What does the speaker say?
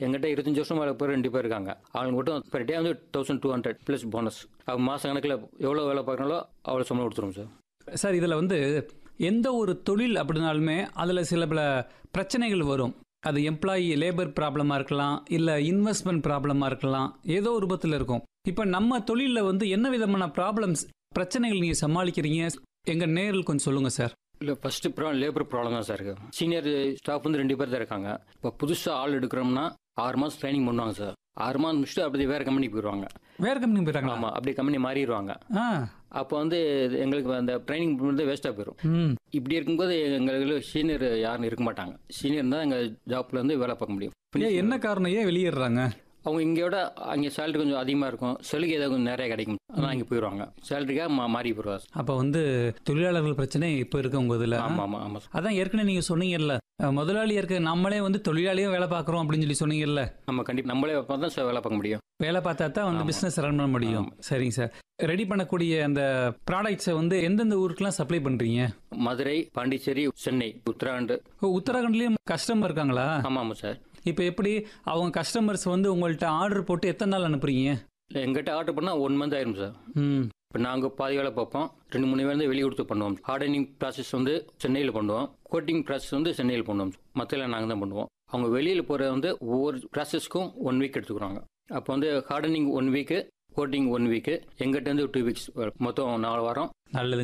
எங்கிட்ட இருபத்தஞ்சு வருஷம் வேலை பேர் ரெண்டு பேர் இருக்காங்க அவங்க மட்டும் பெர் டே வந்து thousand two hundred plus bonus அவங்க மாத கணக்கில் எவ்வளோ வேலை பார்க்குறாங்களோ அவ்வளோ சம்பளம் கொடுத்துருவோம் சார் சார் இதில் வந்து எந்த ஒரு தொழில் அப்படின்னாலுமே அதில் சில பல பிரச்சனைகள் வரும் அது எம்ப்ளாயி லேபர் ப்ராப்ளமாக இருக்கலாம் இல்லை இன்வெஸ்ட்மெண்ட் ப்ராப்ளமாக இருக்கலாம் ஏதோ ஒரு ரூபத்தில் இருக்கும் இப்போ நம்ம தொழிலில் வந்து என்ன விதமான ப்ராப்ளம்ஸ் பிரச்சனைகள் நீங்கள் சமாளிக்கிறீங்க எங்கள் நேரில் கொஞ்சம் சொல்லுங்கள் சார் இல்லை ஃபர்ஸ்ட் ப்ராப்ளம் லேபர் ப்ராப்ளம் தான் சார் இருக்கு சீனியர் ஸ்டாஃப் வந்து ரெண்டு பேர் தான் இருக்காங்க இப்போ புதுசாக ஆள் எடுக்கிறோம்னா ஆறு மாதம் ட்ரைனிங் பண்ணுவாங்க சார் ஆறு மாதம் முடிச்சுட்டு அப்படியே வேறு கம்பெனிக்கு போயிடுவாங்க வேறு கம்பெனி போயிட்டாங்களா ஆமாம் அப்படியே கம்பெனி மாறிடுவாங்க ஆ அப்போ வந்து எங்களுக்கு அந்த ட்ரைனிங் வந்து வேஸ்ட்டாக போயிடும் ம் இப்படி இருக்கும்போது எங்களுக்கு சீனியர் யாரும் இருக்க மாட்டாங்க சீனியர் தான் எங்கள் ஜாப்ல இருந்து வேலை பார்க்க முடியும் ஏன் என்ன காரணம் ஏன் வெளியேறாங்க அவங்க இங்கே விட அங்கே சேலரி கொஞ்சம் அதிகமாக இருக்கும் சலுகை ஏதாவது கொஞ்சம் நிறைய கிடைக்கும் ஆனால் அங்கே போயிடுவாங்க சேலரிக்காக மா மாறி போயிடுவாங்க அப்போ வந்து தொழிலாளர்கள் பிரச்சனை இப்போ இருக்கு உங்கள் இதில் ஆமாம் ஆமாம் ஆமாம் அதான் ஏற்கனவே நீங்கள் சொன்னீங்கல்ல அஹ், முதலாளி இருக்க நம்மளே வந்து தொழிலாளியாக வேலை பார்க்குறோம் அப்படின்னு சொல்லி சொன்னீங்கல்ல நம்ம கண்டிப்பாக நம்மளே பார்த்தா தான் சார் வேலை பார்க்க முடியும் வேலை பார்த்தா தான் வந்து ஆமா. பிஸ்னஸ் ரன் பண்ண முடியும் சரிங்க சார் ரெடி பண்ணக்கூடிய அந்த ப்ராடக்ட்ஸை வந்து எந்தெந்த ஊருக்குலாம் சப்ளை பண்ணுறீங்க மதுரை பாண்டிச்சேரி சென்னை உத்தராகண்ட் உத்தராகண்ட்லேயும் கஸ்டமர் இருக்காங்களா ஆமாம் ஆமாம் சார் இப்போ எப்படி அவங்க கஸ்டமர்ஸ் வந்து உங்கள்கிட்ட ஆர்டர் போட்டு எத்தனை நாள் அனுப்புறீங்க இல்லை எங்கிட்ட ஆர்டர் பண்ணால் ஒன் மந்த் ஆயிரும் சார் ம் இப்போ நாங்கள் பாதி வேலை பார்ப்போம் ரெண்டு மூணு வேலை வெளியே கொடுத்து பண்ணுவோம் ஹார்டனிங் ப்ராசஸ் வந்து சென்னையில் பண்ணுவோம் கோட்டிங் ப்ராசஸ் வந்து சென்னையில் பண்ணுவோம் மற்றெல்லாம் நாங்கள் தான் பண்ணுவோம் அவங்க வெளியில் போகிற வந்து ஒவ்வொரு ப்ராசஸ்க்கும் ஒன் வீக் எடுத்துக்கிறாங்க அப்போ வந்து hardening one week coating one week எங்கிட்ட இருந்து டூ வீக்ஸ் மொத்தம் நாலு வாரம் நல்லது